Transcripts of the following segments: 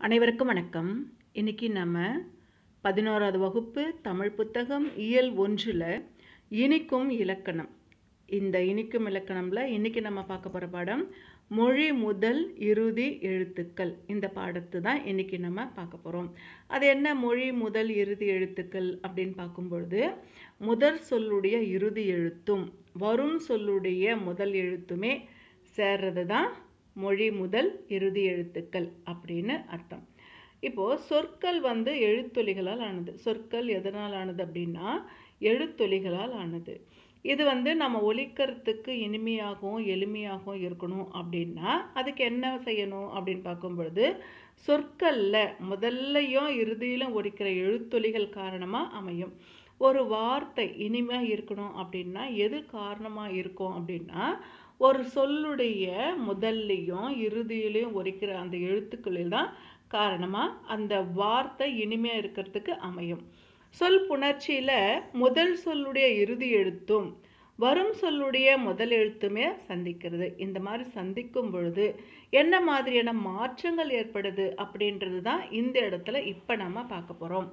அனைவருக்கும் வணக்கம் இன்னைக்கு நம்ம பதினோராவது வகுப்பு தமிழ் புத்தகம் இயல் ஒன்றில் இனிக்கும் இலக்கணம் இந்த இனிக்கும் இலக்கணம்ல இன்னைக்கு நம்ம பார்க்க போகிற பாடம் மொழி முதல் இறுதி எழுத்துக்கள் இந்த பாடத்து தான் இன்னைக்கு நம்ம பார்க்க போகிறோம் அது என்ன மொழி முதல் இறுதி எழுத்துக்கள் அப்படின்னு பார்க்கும்பொழுது முதல் சொல்லுடைய இறுதி எழுத்தும் வரும் சொல்லுடைய முதல் எழுத்துமே சேர்றது தான் மொழி முதல் இறுதி எழுத்துக்கள் அப்படின்னு அர்த்தம் இப்போது சொற்கள் வந்து எழுத்தொலிகளால் ஆனது சொற்கள் எதனால் ஆனது அப்படின்னா எழுத்தொலிகளால் ஆனது இது வந்து நம்ம ஒலிக்கிறதுக்கு இனிமையாகவும் எளிமையாகவும் இருக்கணும் அப்படின்னா அதுக்கு என்ன செய்யணும் அப்படின்னு பார்க்கும் பொழுது சொற்களில் முதல்லையும் இறுதியிலும் ஒலிக்கிற எழுத்தொலிகள் காரணமாக அமையும் ஒரு வார்த்தை இனிமையாக இருக்கணும் அப்படின்னா எது காரணமாக இருக்கும் அப்படின்னா ஒரு சொல்லுடைய முதல்லையும் இறுதியிலையும் ஒலிக்கிற அந்த எழுத்துக்களில் தான் காரணமாக அந்த வார்த்தை இனிமையாக இருக்கிறதுக்கு அமையும் சொல் புணர்ச்சியில் முதல் சொல்லுடைய இறுதி எழுத்தும் வரும் சொல்லுடைய முதல் எழுத்துமே சந்திக்கிறது இந்த மாதிரி சந்திக்கும் பொழுது என்ன மாதிரியான மாற்றங்கள் ஏற்படுது அப்படின்றது தான் இந்த இடத்துல இப்போ நம்ம பார்க்க போகிறோம்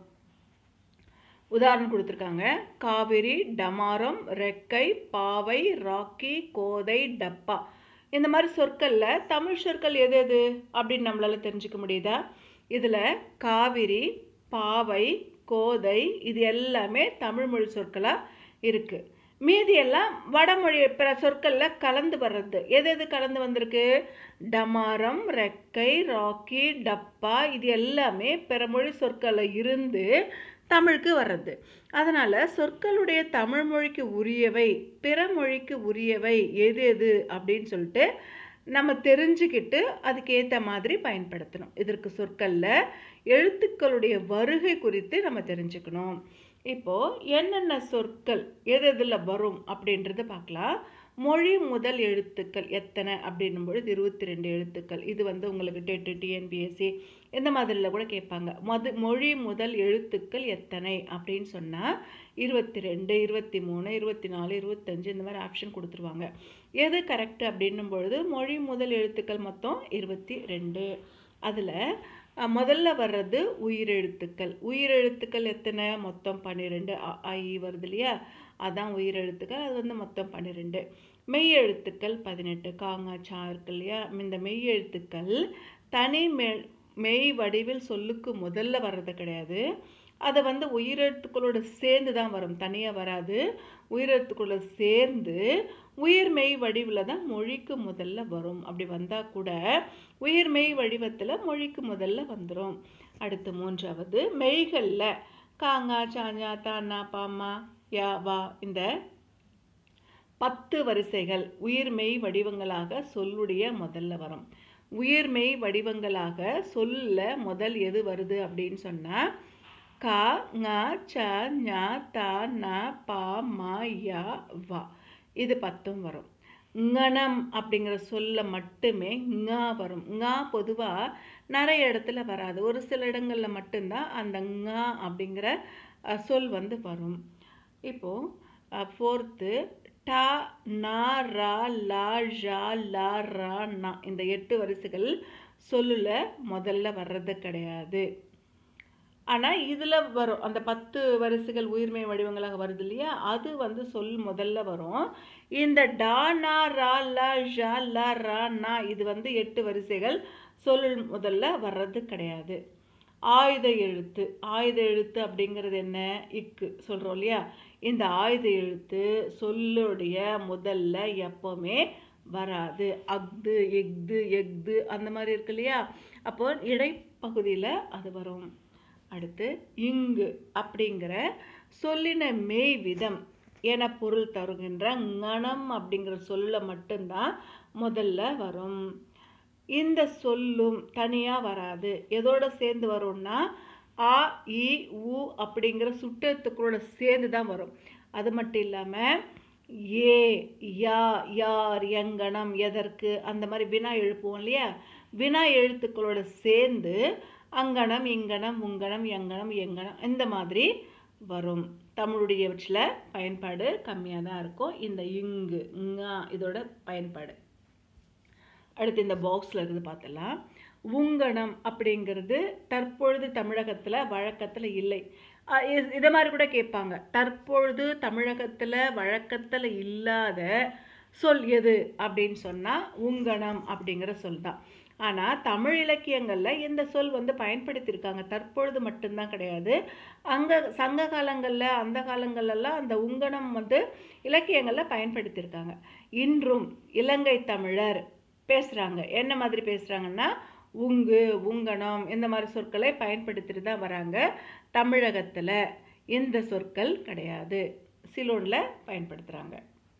உதாரணம் கொடுத்துருக்காங்க காவிரி டமாரம் ரெக்கை பாவை ராக்கி கோதை டப்பா இந்த மாதிரி சொற்களில் தமிழ் சொற்கள் எது எது அப்படின்னு நம்மளால் தெரிஞ்சுக்க முடியுதா இதில் காவிரி பாவை கோதை இது எல்லாமே தமிழ் மொழி சொற்களாக இருக்குது மீதி எல்லாம் வடமொழி பிற சொற்களில் கலந்து வர்றது எது எது கலந்து வந்திருக்கு டமாரம் ரெக்கை ராக்கி டப்பா இது எல்லாமே பிறமொழி சொற்களில் இருந்து தமிழுக்கு வர்றது அதனால் சொற்களுடைய தமிழ் மொழிக்கு உரியவை பிற மொழிக்கு உரியவை எது எது அப்படின்னு சொல்லிட்டு நம்ம தெரிஞ்சுக்கிட்டு அதுக்கு ஏற்ற மாதிரி பயன்படுத்தணும் இதற்கு சொற்களில் எழுத்துக்களுடைய வருகை குறித்து நம்ம தெரிஞ்சுக்கணும் இப்போது என்னென்ன சொற்கள் எது எதில் வரும் அப்படின்றத பார்க்கலாம் மொழி முதல் எழுத்துக்கள் எத்தனை அப்படின்னும் பொழுது இருபத்தி ரெண்டு எழுத்துக்கள் இது வந்து உங்களுக்கு டெட்டு டிஎன்பிஎஸ்சி இந்த மாதிரியில் கூட கேட்பாங்க மது மொழி முதல் எழுத்துக்கள் எத்தனை அப்படின்னு சொன்னால் இருபத்தி ரெண்டு இருபத்தி மூணு இருபத்தி நாலு இருபத்தஞ்சு இந்த மாதிரி ஆப்ஷன் கொடுத்துருவாங்க எது கரெக்ட் அப்படின்னும் பொழுது மொழி முதல் எழுத்துக்கள் மொத்தம் இருபத்தி ரெண்டு அதில் முதல்ல வர்றது உயிரெழுத்துக்கள் உயிரெழுத்துக்கள் எத்தனை மொத்தம் பன்னிரெண்டு ஐ வருது இல்லையா அதான் உயிரெழுத்துக்கள் அது வந்து மொத்தம் பன்னிரெண்டு மெய் எழுத்துக்கள் பதினெட்டு காங்கா சா இருக்கு இல்லையா இந்த மெய் எழுத்துக்கள் தனி மெ மெய் வடிவில் சொல்லுக்கு முதல்ல வர்றது கிடையாது அதை வந்து உயிரெழுத்துக்களோட சேர்ந்து தான் வரும் தனியாக வராது உயிரெழுத்துக்களோட சேர்ந்து உயிர்மெய் வடிவில் தான் மொழிக்கு முதல்ல வரும் அப்படி வந்தால் கூட உயிர்மெய் வடிவத்தில் மொழிக்கு முதல்ல வந்துடும் அடுத்து மூன்றாவது மெய்களில் காங்கா சாஞ்சா தானா பாமா யா வா இந்த பத்து வரிசைகள் உயிர்மெய் வடிவங்களாக சொல்லுடைய முதல்ல வரும் உயிர்மெய் வடிவங்களாக சொல்ல முதல் எது வருது அப்படின்னு சொன்னால் கா ங ச ஞ த ந பா மா யா வா இது பத்தும் வரும் ங்கணம் அப்படிங்கிற சொல்ல மட்டுமே ங வரும் ங பொதுவாக நிறைய இடத்துல வராது ஒரு சில இடங்களில் மட்டும்தான் அந்த ங அப்படிங்கிற சொல் வந்து வரும் இப்போது ஃபோர்த்து டா நா ரா லா ழா லா ரா நா இந்த எட்டு வரிசைகள் சொல்லில் முதல்ல வர்றது கிடையாது ஆனால் இதில் வரும் அந்த பத்து வரிசைகள் உயிர்மை வடிவங்களாக வருது இல்லையா அது வந்து சொல் முதல்ல வரும் இந்த டா நா ரா லா ழா லா ரா நா இது வந்து எட்டு வரிசைகள் சொல் முதல்ல வர்றது கிடையாது ஆயுத எழுத்து ஆயுத எழுத்து அப்படிங்கிறது என்ன இக்கு சொல்கிறோம் இல்லையா இந்த ஆயுத எழுத்து சொல்லுடைய முதல்ல எப்போவுமே வராது அக்து எஃது எஃது அந்த மாதிரி இருக்கு இல்லையா அப்போ இடைப்பகுதியில் அது வரும் அடுத்து இங்கு அப்படிங்கிற சொல்லின மெய் விதம் என பொருள் தருகின்ற ங்கணம் அப்படிங்கிற சொல்ல மட்டும்தான் முதல்ல வரும் இந்த சொல்லும் தனியாக வராது எதோட சேர்ந்து வரும்னா ஆ இ உ அப்படிங்கிற சுட்டத்துக்களோட சேர்ந்து தான் வரும் அது மட்டும் இல்லாமல் ஏ யா யார் எங்கனம் எதற்கு அந்த மாதிரி வினா எழுப்புவோம் இல்லையா வினா எழுத்துக்களோட சேர்ந்து அங்கனம் இங்கனம் உங்கனம் எங்கனம் எங்கனம் இந்த மாதிரி வரும் தமிழுடையவற்றில் பயன்பாடு கம்மியாக தான் இருக்கும் இந்த இங்கு ஙா இதோட பயன்பாடு அடுத்து இந்த பாக்ஸில் இருக்குது பார்த்துலாம் உங்கணம் அப்படிங்கிறது தற்பொழுது தமிழகத்தில் வழக்கத்தில் இல்லை அஹ் இது- இதை மாதிரி கூட கேட்பாங்க தற்பொழுது தமிழகத்தில் வழக்கத்தில் இல்லாத சொல் எது அப்படின்னு சொன்னால் உங்கணம் அப்படிங்கிற சொல் தான் ஆனால் தமிழ் இலக்கியங்களில் இந்த சொல் வந்து பயன்படுத்தியிருக்காங்க தற்பொழுது மட்டும்தான் கிடையாது அங்கே சங்க காலங்களில் அந்த காலங்கள்லாம் அந்த உங்கணம் வந்து இலக்கியங்களில் பயன்படுத்தியிருக்காங்க இன்றும் இலங்கை தமிழர் பேசுகிறாங்க என்ன மாதிரி பேசுகிறாங்கன்னா உங்கு உங்கணம் இந்த மாதிரி சொற்களை பயன்படுத்திட்டு தான் வராங்க தமிழகத்தில் இந்த சொற்கள் கிடையாது சிலோனில் பயன்படுத்துகிறாங்க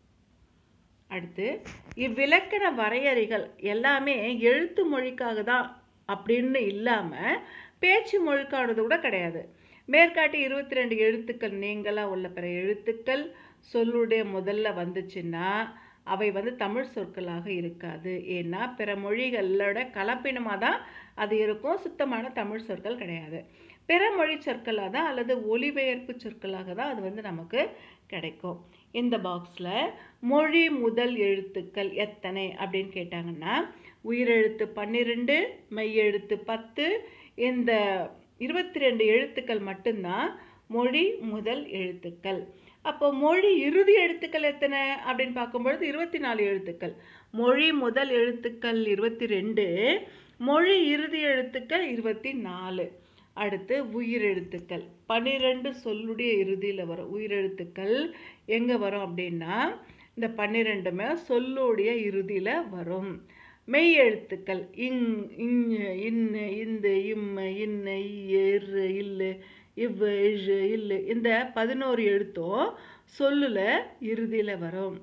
அடுத்து இவ்விலக்கண வரையறைகள் எல்லாமே எழுத்து மொழிக்காக தான் அப்படின்னு இல்லாமல் பேச்சு மொழிக்கானது கூட கிடையாது மேற்காட்டி இருபத்தி ரெண்டு எழுத்துக்கள் நீங்களாக உள்ள பிற எழுத்துக்கள் சொல்லுடைய முதல்ல வந்துச்சுன்னா அவை வந்து தமிழ் சொற்களாக இருக்காது ஏன்னா பிற மொழிகளோட கலப்பினமாக தான் அது இருக்கும் சுத்தமான தமிழ் சொற்கள் கிடையாது பிற மொழி சொற்களாக தான் அல்லது ஒலிபெயர்ப்பு சொற்களாக தான் அது வந்து நமக்கு கிடைக்கும் இந்த பாக்ஸில் மொழி முதல் எழுத்துக்கள் எத்தனை அப்படின்னு கேட்டாங்கன்னா உயிரெழுத்து பன்னிரெண்டு மெய்யெழுத்து பத்து இந்த இருபத்தி ரெண்டு எழுத்துக்கள் மட்டும்தான் மொழி முதல் எழுத்துக்கள் அப்போ மொழி இறுதி எழுத்துக்கள் எத்தனை அப்படின்னு பார்க்கும்பொழுது இருபத்தி நாலு எழுத்துக்கள் மொழி முதல் எழுத்துக்கள் இருபத்தி ரெண்டு மொழி இறுதி எழுத்துக்கள் இருபத்தி நாலு அடுத்து உயிரெழுத்துக்கள் பன்னிரெண்டு சொல்லுடைய இறுதியில் வரும் உயிரெழுத்துக்கள் எங்கே வரும் அப்படின்னா இந்த பன்னிரெண்டுமே சொல்லுடைய இறுதியில் வரும் மெய் எழுத்துக்கள் இங் இஞ் இன்னு இந்த இம்ம இன்ன இய்ய இரு இல்லு இவ் இழு இல்லு இந்த பதினோரு எழுத்தும் சொல்லுல இறுதியில் வரும்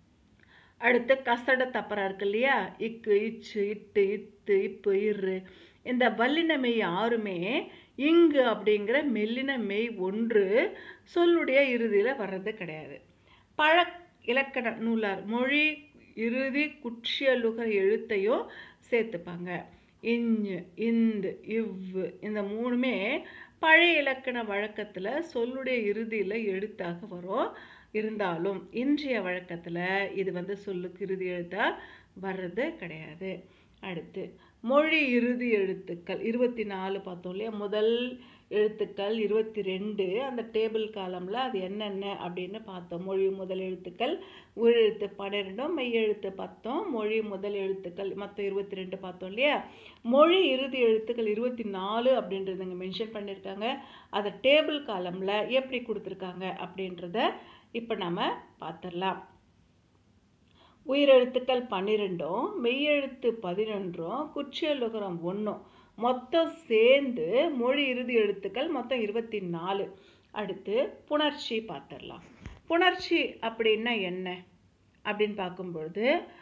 அடுத்து கசட தப்பரா இருக்கு இல்லையா இக்கு இச்சு இட்டு இத்து இப்பு இரு இந்த வல்லின மெய் ஆறுமே இங்கு அப்படிங்கிற மெல்லின மெய் ஒன்று சொல்லுடைய இறுதியில் வர்றது கிடையாது பழ இலக்கண நூலார் மொழி இறுதி குற்றியலுகர் எழுத்தையும் சேர்த்துப்பாங்க இஞ்சு இந்து இவ் இந்த மூணுமே பழைய இலக்கண வழக்கத்தில் சொல்லுடைய இறுதியில் எழுத்தாக வரும் இருந்தாலும் இன்றைய வழக்கத்தில் இது வந்து சொல்லுக்கு இறுதி எழுத்தாக வர்றது கிடையாது அடுத்து மொழி இறுதி எழுத்துக்கள் இருபத்தி நாலு பார்த்தோம் இல்லையா முதல் எழுத்துக்கள் இருபத்தி ரெண்டு அந்த டேபிள் காலமில் அது என்னென்ன அப்படின்னு பார்த்தோம் மொழி முதல் எழுத்துக்கள் உயிரெழுத்து பன்னிரெண்டும் மெய் எழுத்து பத்தும் மொழி முதல் எழுத்துக்கள் மொத்தம் இருபத்தி ரெண்டு பார்த்தோம் இல்லையா மொழி இறுதி எழுத்துக்கள் இருபத்தி நாலு அப்படின்றது இங்கே மென்ஷன் பண்ணியிருக்காங்க அதை டேபிள் காலமில் எப்படி கொடுத்துருக்காங்க அப்படின்றத இப்போ நம்ம பார்த்துடலாம் உயிரெழுத்துக்கள் பன்னிரெண்டும் மெய்யெழுத்து பதினொன்றும் குற்றியலுகரம் ஒன்றும் மொத்தம் சேர்ந்து மொழி இறுதி எழுத்துக்கள் மொத்தம் இருபத்தி நாலு அடுத்து புணர்ச்சி பார்த்துடலாம் புணர்ச்சி அப்படின்னா என்ன அப்படின்னு பார்க்கும்பொழுது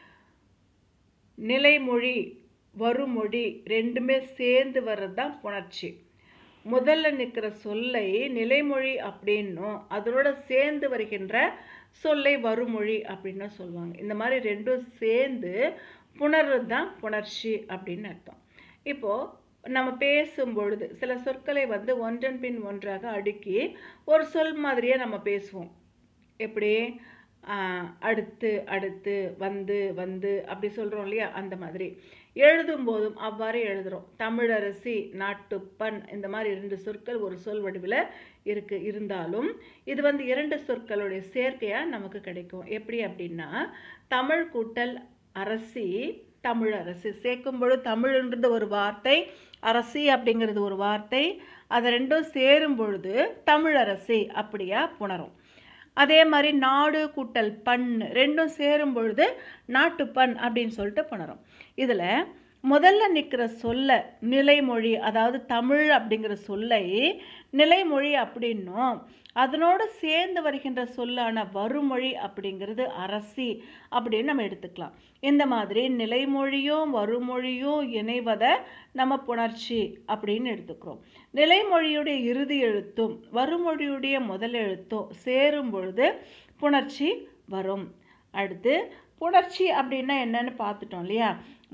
நிலைமொழி வருமொழி ரெண்டுமே சேர்ந்து வர்றது தான் புணர்ச்சி முதல்ல நிற்கிற சொல்லை நிலைமொழி அப்படின்னும் அதனோட சேர்ந்து வருகின்ற சொல்லை வருமொழி அப்படின்னு சொல்லுவாங்க இந்த மாதிரி ரெண்டும் சேர்ந்து புணர்றது தான் புணர்ச்சி அப்படின்னு அர்த்தம் இப்போது நம்ம பேசும் பொழுது சில சொற்களை வந்து ஒன்றன் பின் ஒன்றாக அடுக்கி ஒரு சொல் மாதிரியே நம்ம பேசுவோம் எப்படி ஆஹ், அடுத்து அடுத்து வந்து வந்து அப்படி சொல்கிறோம் இல்லையா அந்த மாதிரி எழுதும் போதும் அவ்வாறு எழுதுகிறோம் தமிழரசி நாட்டுப்பண் இந்த மாதிரி இரண்டு சொற்கள் ஒரு சொல் வடிவில் இருக்கு இருந்தாலும் இது வந்து இரண்டு சொற்களுடைய சேர்க்கையாக நமக்கு கிடைக்கும் எப்படி அப்படின்னா தமிழ் கூட்டல் அரசி தமிழரசி சேர்க்கும் பொழுது தமிழ்ன்றது ஒரு வார்த்தை அரசி அப்படிங்கிறது ஒரு வார்த்தை அது ரெண்டும் சேரும் பொழுது தமிழரசி அப்படியா புணரும் அதே மாதிரி நாடு கூட்டல் பண் ரெண்டும் சேரும் பொழுது நாட்டுப்பண் அப்படின்னு சொல்லிட்டு புணரும் இதில் முதல்ல நிற்கிற சொல்ல நிலைமொழி அதாவது தமிழ் அப்படிங்கிற சொல்லை நிலைமொழி அப்படின்னும் அதனோடு சேர்ந்து வருகின்ற சொல்லான வருமொழி அப்படிங்கிறது அரசி அப்படின்னு நம்ம எடுத்துக்கலாம் இந்த மாதிரி நிலைமொழியும் வருமொழியும் இணைவதை நம்ம புணர்ச்சி அப்படின்னு எடுத்துக்கிறோம் நிலைமொழியுடைய இறுதி எழுத்தும் வருமொழியுடைய முதல் எழுத்தும் சேரும் பொழுது புணர்ச்சி வரும் அடுத்து புணர்ச்சி அப்படின்னா என்னன்னு பார்த்துட்டோம் இல்லையா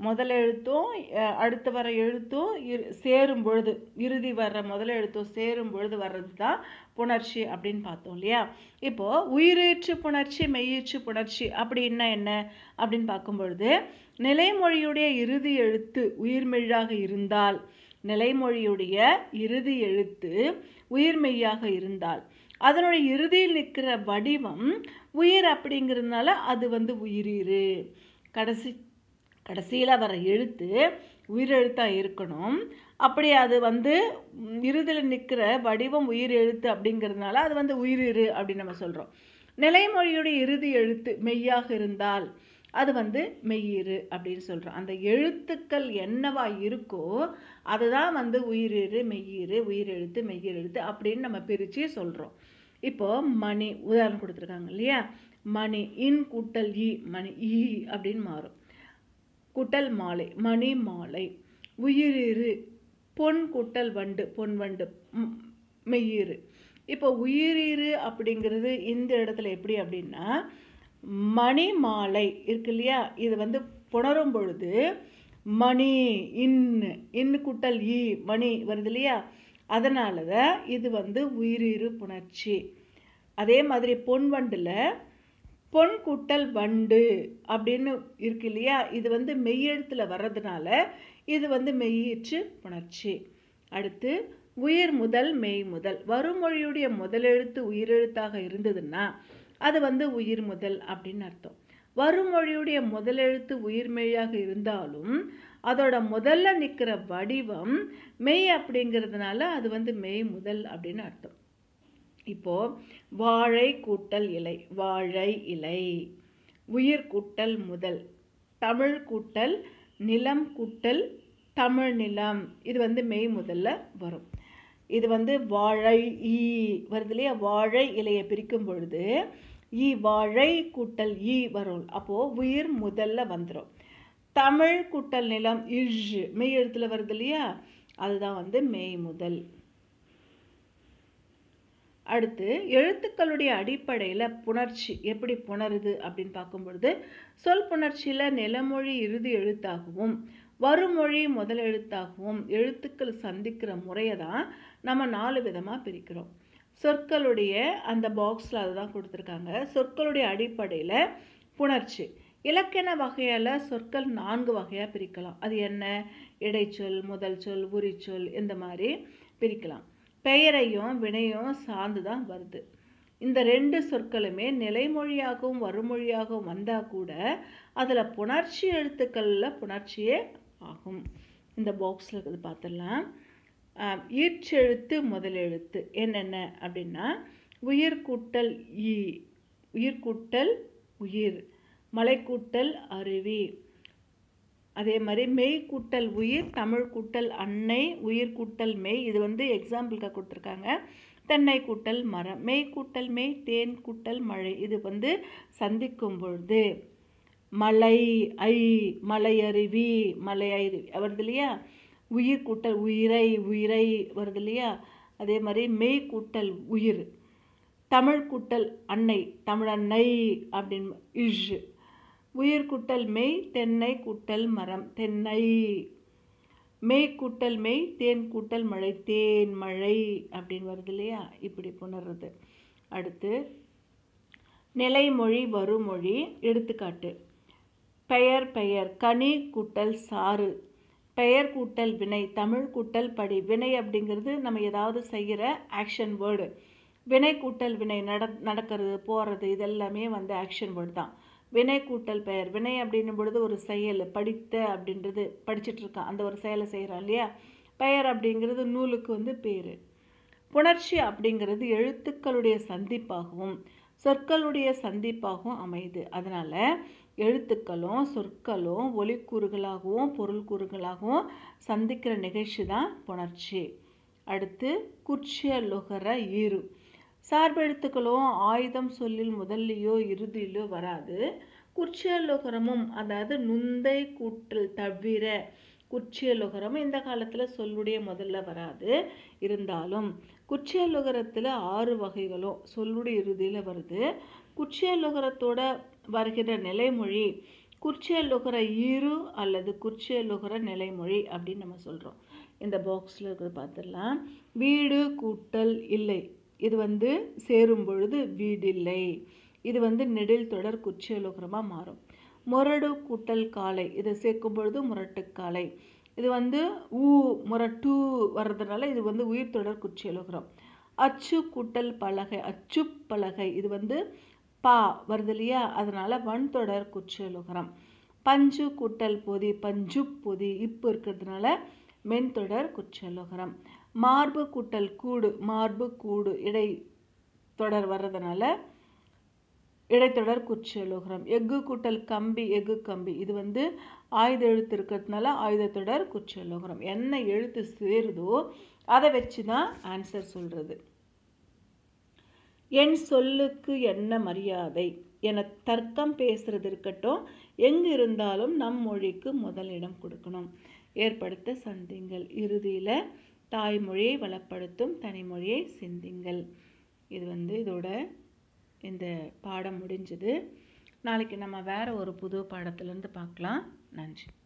முதல் எழுத்தும் அஹ், அடுத்து வர எழுத்தும் இரு சேரும் பொழுது இறுதி வர்ற முதல் எழுத்தும் சேரும் பொழுது வர்றது தான் புணர்ச்சி அப்படின்னு பார்த்தோம் இல்லையா இப்போ உயிரீற்று புணர்ச்சி மெய்யீற்று புணர்ச்சி அப்படின்னா என்ன அப்படின்னு பார்க்கும் பொழுது நிலைமொழியுடைய இறுதி எழுத்து உயிர்மெய்யாக இருந்தால் நிலைமொழியுடைய இறுதி எழுத்து உயிர்மெய்யாக இருந்தால் அதனுடைய இறுதியில் நிற்கிற வடிவம் உயிர் அப்படிங்கிறதுனால அது வந்து உயிரீறு கடைசி கடைசியில் வர எழுத்து உயிரெழுத்தாக இருக்கணும் அப்படி அது வந்து ம், இறுதியில் நிற்கிற வடிவம் உயிர் எழுத்து அப்படிங்கிறதுனால அது வந்து உயிரிரு அப்படின்னு நம்ம சொல்கிறோம் நிலைமொழியுடைய இறுதி எழுத்து மெய்யாக இருந்தால் அது வந்து மெய்யிரு அப்படின்னு சொல்கிறோம் அந்த எழுத்துக்கள் என்னவா இருக்கோ அதுதான் வந்து உயிரிரு மெய்யிரு உயிரெழுத்து மெய்யிரெழுத்து அப்படின்னு நம்ம பிரித்து சொல்கிறோம் இப்போ மணி உதாரணம் கொடுத்துருக்காங்க இல்லையா மணி இன் கூட்டல் இ மணி ஈ அப்படின்னு மாறும் குட்டல் மாலை மணி மாலை உயிரிரு பொன் குட்டல் வண்டு பொன் வண்டு ம், மெய்யிரு இப்போ உயிரிரு அப்படிங்கிறது இந்த இடத்துல எப்படி அப்படின்னா மணி மாலை இருக்கு இல்லையா இது வந்து புணரும் பொழுது மணி இன் இன்னு குட்டல் ஈ மணி வருது இல்லையா அதனால தான் இது வந்து உயிரிரு புணர்ச்சி அதே மாதிரி பொன் வண்டில் பொன் குட்டல் வண்டு அப்படின்னு இருக்கு இல்லையா இது வந்து மெய்யெழுத்தில் வர்றதுனால இது வந்து மெய்யீற்று புணர்ச்சி அடுத்து உயிர் முதல் மெய் முதல் வருமொழியுடைய முதலெழுத்து உயிரெழுத்தாக இருந்ததுன்னா அது வந்து உயிர் முதல் அப்படின்னு அர்த்தம் வருமொழியுடைய முதலெழுத்து உயிர்மெய்யாக இருந்தாலும் அதோட முதல்ல நிற்கிற வடிவம் மெய் அப்படிங்கிறதுனால அது வந்து மெய் முதல் அப்படின்னு அர்த்தம் இப்போ வாழை கூட்டல் இலை வாழை இலை உயிர் கூட்டல் முதல் தமிழ் கூட்டல் நிலம் கூட்டல் தமிழ் நிலம் இது வந்து மெய் முதல்ல வரும் இது வந்து வாழை ஈ வருது இல்லையா வாழை இலையை பிரிக்கும் பொழுது ஈ வாழை கூட்டல் ஈ வரும் அப்போ உயிர் முதல்ல வந்துடும் தமிழ் கூட்டல் நிலம் இழ் மெய் எழுத்துல வருது இல்லையா அதுதான் வந்து மெய் முதல் அடுத்து எழுத்துக்களுடைய அடிப்படையில் புணர்ச்சி எப்படி புணருது அப்படின்னு பார்க்கும் பொழுது சொல் புணர்ச்சியில் நிலமொழி இறுதி எழுத்தாகவும் வருமொழி முதல் எழுத்தாகவும் எழுத்துக்கள் சந்திக்கிற முறையை தான் நம்ம நாலு விதமாக பிரிக்கிறோம் சொற்களுடைய அந்த பாக்ஸில் அதுதான் கொடுத்துருக்காங்க சொற்களுடைய அடிப்படையில் புணர்ச்சி இலக்கண வகையால் சொற்கள் நான்கு வகையாக பிரிக்கலாம் அது என்ன இடைச்சொல் முதல் சொல் உரிச்சொல் இந்த மாதிரி பிரிக்கலாம் பெயரையும் வினையும் சார்ந்து தான் வருது இந்த ரெண்டு சொற்களுமே நிலைமொழியாகவும் வருமொழியாகவும் வந்தால் கூட அதில் புணர்ச்சி எழுத்துக்களில் புணர்ச்சியே ஆகும் இந்த பாக்ஸில் இருக்கிறது பார்த்துடலாம் ஆஹ், ஈற்றெழுத்து முதலெழுத்து என்னென்ன அப்படின்னா உயிர் கூட்டல் ஈ உயிர் கூட்டல் உயிர் மலை கூட்டல் அருவி அதே மாதிரி மெய் கூட்டல் உயிர் தமிழ் கூட்டல் அன்னை உயிர் கூட்டல் மெய் இது வந்து எக்ஸாம்பிளுக்காக கொடுத்துருக்காங்க தென்னை கூட்டல் மரம் மெய் கூட்டல் மெய் தேன் கூட்டல் மழை இது வந்து சந்திக்கும் பொழுது மலை ஐ மலை அருவி மலை அருவி வருது இல்லையா உயிர் கூட்டல் உயிரை உயிரை வருது இல்லையா அதே மாதிரி மெய் கூட்டல் உயிர் தமிழ் கூட்டல் அன்னை தமிழன்னை அப்படின்னு இஷ் உயிர் கூட்டல் மெய் தென்னை கூட்டல் மரம் தென்னை மெய் கூட்டல் மெய் தேன் கூட்டல் மழை தேன் மழை அப்படின்னு வருது இல்லையா இப்படி புணர்றது அடுத்து நிலைமொழி வருமொழி எடுத்துக்காட்டு பெயர் பெயர் கனி கூட்டல் சாறு பெயர் கூட்டல் வினை தமிழ் கூட்டல் படி வினை அப்படிங்கிறது நம்ம ஏதாவது செய்கிற ஆக்ஷன் வேர்டு வினை கூட்டல் வினை நட நடக்கிறது போகிறது இதெல்லாமே வந்து ஆக்ஷன் வேர்டு தான் வினை கூட்டல் பெயர் வினை அப்படின்னும் பொழுது ஒரு செயல் படித்த அப்படின்றது படிச்சிட்டு இருக்கான் அந்த ஒரு செயலை செய்கிறான் இல்லையா பெயர் அப்படிங்கிறது நூலுக்கு வந்து பேர் புணர்ச்சி அப்படிங்கிறது எழுத்துக்களுடைய சந்திப்பாகவும் சொற்களுடைய சந்திப்பாகவும் அமையுது அதனால் எழுத்துக்களும் சொற்களும் ஒலிக்கூறுகளாகவும் பொருள் கூறுகளாகவும் சந்திக்கிற நிகழ்ச்சி தான் புணர்ச்சி அடுத்து குர்ச்சிய லுகர ஈரு சார்பெழுத்துக்களும் ஆயுதம் சொல்லில் முதல்லையோ இறுதியிலோ வராது குர்ச்சியலுகரமும் அதாவது நுந்தை கூட்டல் தவிர குர்ச்சியலுகரமும் இந்த காலத்தில் சொல்லுடைய முதல்ல வராது இருந்தாலும் குர்ச்சியலுகரத்தில் ஆறு வகைகளும் சொல்லுடைய இறுதியில் வருது குர்ச்சியலுகரத்தோட வருகிற நிலைமொழி குர்ச்சேலுகிற இரு அல்லது குர்ச்சேலுகிற நிலைமொழி அப்படின்னு நம்ம சொல்கிறோம் இந்த பாக்ஸில் இருக்கிறது பார்த்துடலாம் வீடு கூட்டல் இல்லை இது வந்து சேரும் பொழுது வீடில்லை இது வந்து நெடில் தொடர் குர்ச்சேலுகரமாக மாறும் முரடு கூட்டல் காலை இதை சேர்க்கும் பொழுது முரட்டுக்காலை இது வந்து ஊ முரட்டு வர்றதுனால இது வந்து உயிர் தொடர் குர்ச்சேலுகரம் அச்சு கூட்டல் பலகை அச்சு பலகை இது வந்து பா வருது இல்லையா அதனால வன் தொடர் குற்றலுகரம் பஞ்சு கூட்டல் பொதி பஞ்சு பொதி இப்பு இருக்கிறதுனால மென்தொடர் குற்றலுகரம் மார்பு கூட்டல் கூடு மார்பு கூடு இடை தொடர் வர்றதுனால இடைத்தொடர் குற்றலுகரம் எஃகு கூட்டல் கம்பி எஃகு கம்பி இது வந்து ஆயுத எழுத்து இருக்கிறதுனால ஆயுதத்தொடர் குற்றலுகரம் என்ன எழுத்து சேருதோ அதை வச்சு தான் ஆன்சர் சொல்கிறது என் சொல்லுக்கு என்ன மரியாதை என தர்க்கம் பேசுறது இருக்கட்டும் எங்கு இருந்தாலும் நம் மொழிக்கு முதலிடம் கொடுக்கணும் ஏற்படுத்த சந்திங்கள் இறுதியில் தாய்மொழியை வளப்படுத்தும் தனிமொழியை சிந்திங்கள் இது வந்து இதோட இந்த பாடம் முடிஞ்சது நாளைக்கு நம்ம வேற ஒரு புது பாடத்திலேருந்து பார்க்கலாம் நன்றி